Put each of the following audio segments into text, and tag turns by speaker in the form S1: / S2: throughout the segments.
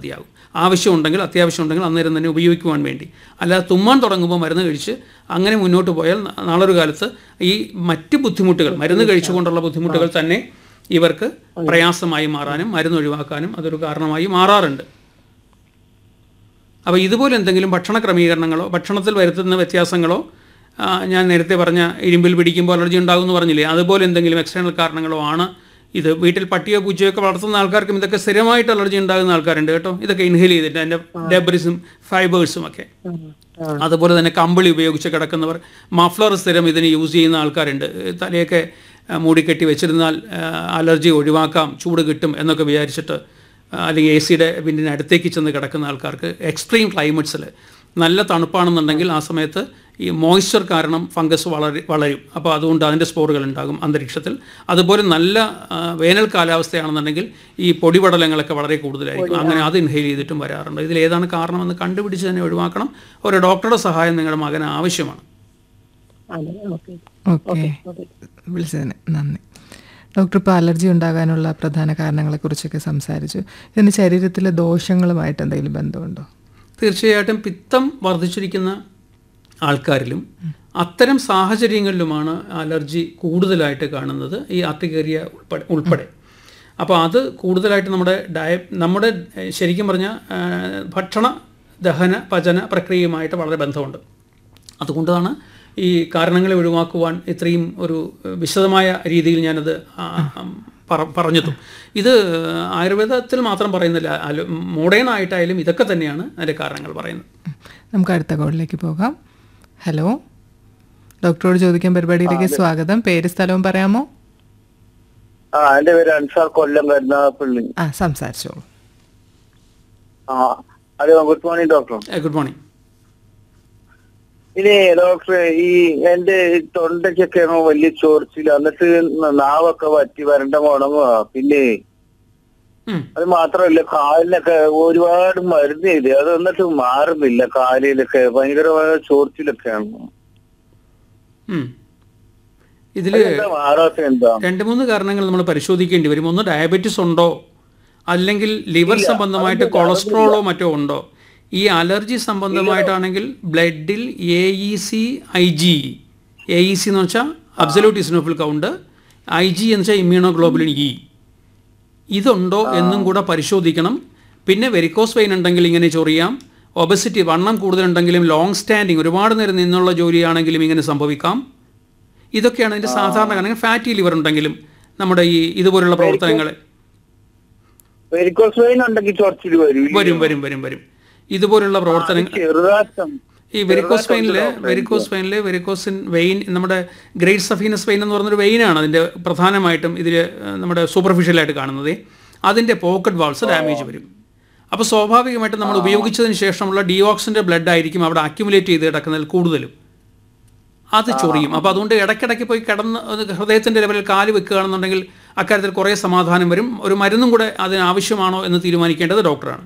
S1: മതിയാകും ആവശ്യമുണ്ടെങ്കിൽ അത്യാവശ്യം ഉണ്ടെങ്കിൽ അന്നേരം തന്നെ ഉപയോഗിക്കുവാൻ വേണ്ടി അല്ലാതെ തുമ്മാൻ തുടങ്ങുമ്പോൾ മരുന്ന് കഴിച്ച് അങ്ങനെ മുന്നോട്ട് പോയാൽ ന- നാളൊരു കാലത്ത് ഈ മറ്റ് ബുദ്ധിമുട്ടുകൾ മരുന്ന് കഴിച്ചുകൊണ്ടുള്ള ബുദ്ധിമുട്ടുകൾ തന്നെ ഇവർക്ക് പ്രയാസമായി മാറാനും മരുന്ന് ഒഴിവാക്കാനും അതൊരു കാരണമായി മാറാറുണ്ട് അപ്പോൾ ഇതുപോലെ എന്തെങ്കിലും ഭക്ഷണ ക്രമീകരണങ്ങളോ ഭക്ഷണത്തിൽ വരുത്തുന്ന വ്യത്യാസങ്ങളോ ആ, ഞാൻ നേരത്തെ പറഞ്ഞ ഇരുമ്പിൽ പിടിക്കുമ്പോൾ അലർജി ഉണ്ടാകുമെന്ന് പറഞ്ഞില്ലേ അതുപോലെ എന്തെങ്കിലും എക്സ്റ്റേണൽ കാരണങ്ങളോ ആണ് ഇത് വീട്ടിൽ പട്ടിയോ പൂച്ചയോ ഒക്കെ വളർത്തുന്ന ആൾക്കാർക്കും ഇതൊക്കെ സ്ഥിരമായിട്ട് അലർജി ഉണ്ടാകുന്ന ആൾക്കാരുണ്ട് കേട്ടോ ഇതൊക്കെ ഇൻഹേൽ ചെയ്തിട്ട് അതിൻ്റെ ഡെബ്രിസും ഫൈബേഴ്സും ഒക്കെ അതുപോലെ തന്നെ കമ്പിളി ഉപയോഗിച്ച് കിടക്കുന്നവർ മഫ്ലർ സ്ഥിരം ഇതിന് യൂസ് ചെയ്യുന്ന ആൾക്കാരുണ്ട് തലയൊക്കെ ആ, മൂടിക്കെട്ടി വെച്ചിരുന്നാൽ ആ, അലർജി ഒഴിവാക്കാം ചൂട് കിട്ടും എന്നൊക്കെ വിചാരിച്ചിട്ട് ആ, അല്ലെങ്കിൽ എ സിയുടെ വിൻഡിന് അടുത്തേക്ക് ചെന്ന് കിടക്കുന്ന ആൾക്കാർക്ക് എക്സ്ട്രീം ക്ലൈമറ്റ്സിൽ നല്ല തണുപ്പാണെന്നുണ്ടെങ്കിൽ ആ സമയത്ത് ഈ മോയ്സ്ചർ കാരണം ഫംഗസ് വളരും വളരും അപ്പോൾ അതുകൊണ്ട് അതിൻ്റെ സ്പോറുകൾ ഉണ്ടാകും അന്തരീക്ഷത്തിൽ അതുപോലെ നല്ല ആ, വേനൽ കാലാവസ്ഥയാണെന്നുണ്ടെങ്കിൽ ഈ പൊടിപടലങ്ങളൊക്കെ വളരെ കൂടുതലായിരിക്കും അങ്ങനെ അത് ഇൻഹെയിൽ ചെയ്തിട്ടും വരാറുണ്ട് ഇതിൽ ഏതാണ് കാരണമെന്ന് കണ്ടുപിടിച്ച് തന്നെ ഒഴിവാക്കണം ഒരു ഡോക്ടറുടെ സഹായം നിങ്ങളുടെ മകന് ആവശ്യമാണ്
S2: അതെ ഓക്കെ
S3: ഓക്കെ വിളിച്ചതിന് നന്ദി ഡോക്ടർ ഇപ്പോൾ അലർജി ഉണ്ടാകാനുള്ള പ്രധാന കാരണങ്ങളെക്കുറിച്ചൊക്കെ സംസാരിച്ചു ഇതിന് ശരീരത്തിലെ ദോഷങ്ങളുമായിട്ട് എന്തെങ്കിലും ബന്ധമുണ്ടോ
S1: തീർച്ചയായിട്ടും പിത്തം വർദ്ധിച്ചിരിക്കുന്ന ആൾക്കാരിലും അത്തരം സാഹചര്യങ്ങളിലുമാണ് അലർജി കൂടുതലായിട്ട് കാണുന്നത് ഈ ആർട്ടിക്കേറിയ ഉൾപ്പെടെ ഉൾപ്പെടെ അപ്പോൾ അത് കൂടുതലായിട്ട് നമ്മുടെ ഡയ നമ്മുടെ ഏഹ്, ശരിക്കും പറഞ്ഞാൽ ഏഹ്, ഭക്ഷണ ദഹന പചന പ്രക്രിയയുമായിട്ട് വളരെ ബന്ധമുണ്ട് അതുകൊണ്ടാണ് ഈ കാരണങ്ങളെ ഒഴിവാക്കുവാൻ ഇത്രയും ഒരു ഏഹ്, വിശദമായ രീതിയിൽ ഞാനത് ആ, ഉം, പറ- പറഞ്ഞതും ഇത് ആയുർവേദത്തിൽ മാത്രം പറയുന്നില്ല അലോ- മോഡേൺ ആയിട്ടായാലും ഇതൊക്കെ തന്നെയാണ് അതിൻ്റെ കാരണങ്ങൾ പറയുന്നത്
S3: നമുക്ക് അടുത്ത കോളിലേക്ക് പോകാം ഹലോ ഡോക്ടറോട് ചോദിക്കാൻ പരിപാടിയിലേക്ക് സ്വാഗതം പേര് സ്ഥലവും പറയാമോ
S4: ആ എന്റെ പേര് അൻസാർ കൊല്ലം കരുനാഗപ്പള്ളി
S3: ആ സംസാരിച്ചോളൂ
S4: ആ hello good morning doctor
S1: good morning
S4: ഇനി ഡോക്ടർ ഈ എന്റെ തൊണ്ടയ്ക്കൊക്കെ വലിയ ചോർച്ചില്ല എന്നിട്ട് നാവൊക്കെ വറ്റി വരണ്ട മുടങ്ങുക പിന്നെ അത് മാത്രമല്ല കാലിനൊക്കെ ഒരുപാട് മരുന്ന് ചെയ്ത് അത് എന്നിട്ട് മാറുന്നില്ല കാലിലൊക്കെ ഭയങ്കരമായ ചോർച്ചിലൊക്കെയാണ്
S1: ഇതിൽ
S4: എന്താ മാറാത്ത എന്താ
S1: രണ്ട് മൂന്ന് കാരണങ്ങൾ നമ്മൾ പരിശോധിക്കേണ്ടി വരും ഒന്ന് ഡയബറ്റിസ് ഉണ്ടോ അല്ലെങ്കിൽ ലിവർ സംബന്ധമായിട്ട് കൊളസ്ട്രോളോ മറ്റോ ഉണ്ടോ ഈ അലർജി സംബന്ധമായിട്ടാണെങ്കിൽ ബ്ലഡിൽ A E C I G A E C എന്ന് വെച്ചാൽ absolute eosinophil count I G എന്ന് വെച്ചാൽ ഇമ്മ്യൂണോഗ്ലോബുലിൻ ഇ ഇതുണ്ടോ എന്നും കൂടെ പരിശോധിക്കണം പിന്നെ വെരിക്കോസ് വെയിൻ ഉണ്ടെങ്കിൽ ഇങ്ങനെ ചൊറിയാം ഒബസിറ്റി വണ്ണം കൂടുതലുണ്ടെങ്കിലും ലോങ് സ്റ്റാൻഡിങ് ഒരുപാട് നേരം നിന്നുള്ള ജോലിയാണെങ്കിലും ഇങ്ങനെ സംഭവിക്കാം ഇതൊക്കെയാണ് ഇതിൻ്റെ സാധാരണ കാരണം ഫാറ്റി ലിവർ ഉണ്ടെങ്കിലും നമ്മുടെ ഈ ഇതുപോലുള്ള പ്രവർത്തനങ്ങൾ
S4: വെരിക്കോസ് വെയിൻ ഉണ്ടെങ്കിൽ ചൊറച്ചിൽ വരും ഇല്ലേ?
S1: വരും വരും വരും വരും ഇതുപോലുള്ള പ്രവർത്തനങ്ങൾ
S4: ചെറുതാട്ടം
S1: ഈ വെരിക്കോസ് വെയിനിൽ വെരിക്കോസ് വെയിനിൽ വെരിക്കോസിൻ വെയിൻ നമ്മുടെ ഗ്രേറ്റ് സഫീനസ് വെയിൻ എന്ന് പറഞ്ഞൊരു വെയിനാണ് അതിൻ്റെ പ്രധാനമായിട്ടും ഇതിൽ നമ്മുടെ സൂപ്പർഫിഷ്യലായിട്ട് കാണുന്നത് അതിൻ്റെ പോക്കറ്റ് വാൾസ് ഡാമേജ് വരും അപ്പോൾ സ്വാഭാവികമായിട്ടും നമ്മൾ ഉപയോഗിച്ചതിന് ശേഷമുള്ള ഡിയോക്സിൻ്റെ ബ്ലഡ് ആയിരിക്കും അവിടെ അക്യുമുലേറ്റ് ചെയ്ത് കിടക്കുന്നതിൽ കൂടുതലും അത് ചൊറിയും അപ്പോൾ അതുകൊണ്ട് ഇടയ്ക്കിടയ്ക്ക് പോയി കിടന്ന് അത് ഹൃദയത്തിൻ്റെ ലെവലിൽ കാല് വെക്കുകയാണെന്നുണ്ടെങ്കിൽ അക്കാര്യത്തിൽ കുറേ സമാധാനം വരും ഒരു മരുന്നും കൂടെ അതിന് ആവശ്യമാണോ എന്ന് തീരുമാനിക്കേണ്ടത് ഡോക്ടറാണ്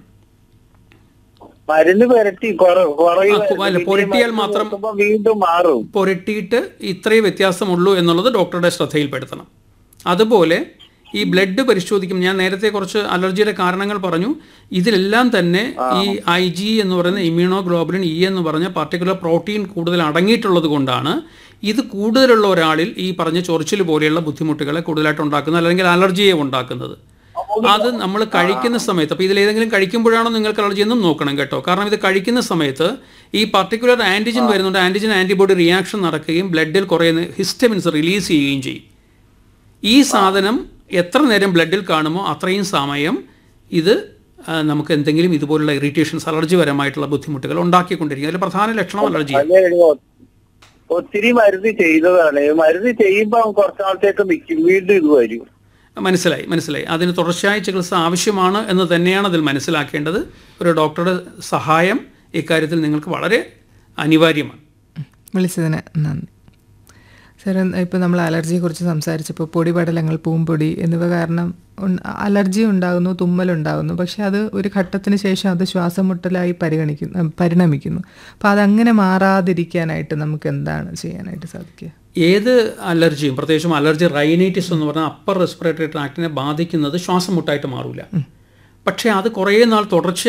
S4: മരുന്ന് പുരട്ടി കുറ- കുറയും.
S1: ആ, കു- അല്ല,
S4: പിന്നെ
S1: പുരട്ടിയാൽ
S4: മരുന്ന്
S1: മാത്രം-
S4: കൊടുക്കുമ്പോ വീണ്ടും മാറും
S1: പുരട്ടിയിട്ട് ഇത്രയേ വ്യത്യാസമുള്ളൂ എന്നുള്ളത് ഡോക്ടറുടെ ശ്രദ്ധയിൽപ്പെടുത്തണം അതുപോലെ ഈ ബ്ലഡ് പരിശോധിക്കും ഞാൻ നേരത്തെ കുറച്ച് അലർജിയുടെ കാരണങ്ങൾ പറഞ്ഞു ഇതിലെല്ലാം തന്നെ ഈ ഐ ജി എന്ന് പറയുന്ന ഇമ്മ്യൂണോഗ്ലോബുലിൻ ഇ എന്ന് പറഞ്ഞ പർട്ടിക്കുലർ പ്രോട്ടീൻ കൂടുതൽ അടങ്ങിയിട്ടുള്ളത് കൊണ്ടാണ് ഇത് കൂടുതലുള്ള ഒരാളിൽ ഈ പറഞ്ഞ ചൊറിച്ചിൽ പോലെയുള്ള ബുദ്ധിമുട്ടുകളെ കൂടുതലായിട്ട് ഉണ്ടാക്കുന്നത് അല്ലെങ്കിൽ അലർജിയെ ഉണ്ടാക്കുന്നത് അത് നമ്മൾ കഴിക്കുന്ന സമയത്ത് അപ്പോൾ ഇതിലേതെങ്കിലും കഴിക്കുമ്പോഴാണോ നിങ്ങൾക്ക് അലർജി എന്നും നോക്കണം കേട്ടോ കാരണം ഇത് കഴിക്കുന്ന സമയത്ത് ഈ പർട്ടിക്കുലർ ആൻറ്റിജൻ വരുന്നുണ്ട് ആൻറ്റിജൻ ആൻറ്റിബോഡി റിയാക്ഷൻ നടക്കുകയും ബ്ലഡിൽ കുറേ ഹിസ്റ്റമിൻസ് റിലീസ് ചെയ്യുകയും ചെയ്യും ഈ സാധനം എത്ര നേരം ബ്ലഡിൽ കാണുമോ അത്രയും സമയം ഇത് ആ, നമുക്ക് എന്തെങ്കിലും ഇതുപോലുള്ള ഇറിറ്റേഷൻസ് അലർജി പരമായിട്ടുള്ള ബുദ്ധിമുട്ടുകൾ ഉണ്ടാക്കിക്കൊണ്ടിരിക്കും അതിൽ പ്രധാന ലക്ഷണം അലർജി
S4: അല്ലേ ഒത്തിരി മരുന്ന് ചെയ്തതാണ് മരുന്ന് ചെയ്യുമ്പോ കുറച്ചാളത്തേക്ക് നിൽക്കും വീണ്ടും ഇത് വരും
S1: മനസ്സിലായി മനസ്സിലായി അതിന് തുടർച്ചയായ ചികിത്സ ആവശ്യമാണ് എന്ന് തന്നെയാണ് അതിൽ മനസ്സിലാക്കേണ്ടത് ഒരു ഡോക്ടറുടെ സഹായം ഇക്കാര്യത്തിൽ നിങ്ങൾക്ക് വളരെ അനിവാര്യമാണ്
S3: വിളിച്ചതിന് നന്ദി സാർ ഇപ്പോൾ നമ്മൾ അലർജിയെക്കുറിച്ച് സംസാരിച്ചപ്പോൾ പൊടിപടലങ്ങൾ പൂമ്പൊടി എന്നിവ കാരണം ഉൺ- അലർജി ഉണ്ടാകുന്നു തുമ്മലുണ്ടാകുന്നു പക്ഷെ അത് ഒരു ഘട്ടത്തിന് ശേഷം അത് ശ്വാസം മുട്ടലായി പരിഗണിക്കുന്നു പരിണമിക്കുന്നു അപ്പോൾ അതങ്ങനെ മാറാതിരിക്കാനായിട്ട് നമുക്ക് എന്താണ് ചെയ്യാനായിട്ട് സാധിക്കുക
S1: ഏത് അലർജിയും പ്രത്യേകിച്ചും അലർജി റൈനൈറ്റിസ് എന്ന് പറഞ്ഞാൽ അപ്പർ റെസ്പിറേറ്ററി ട്രാക്റ്റിനെ ബാധിക്കുന്നത് ശ്വാസം മുട്ടായിട്ട് മാറില്ല പക്ഷേ അത് കുറേ നാൾ തുടർച്ച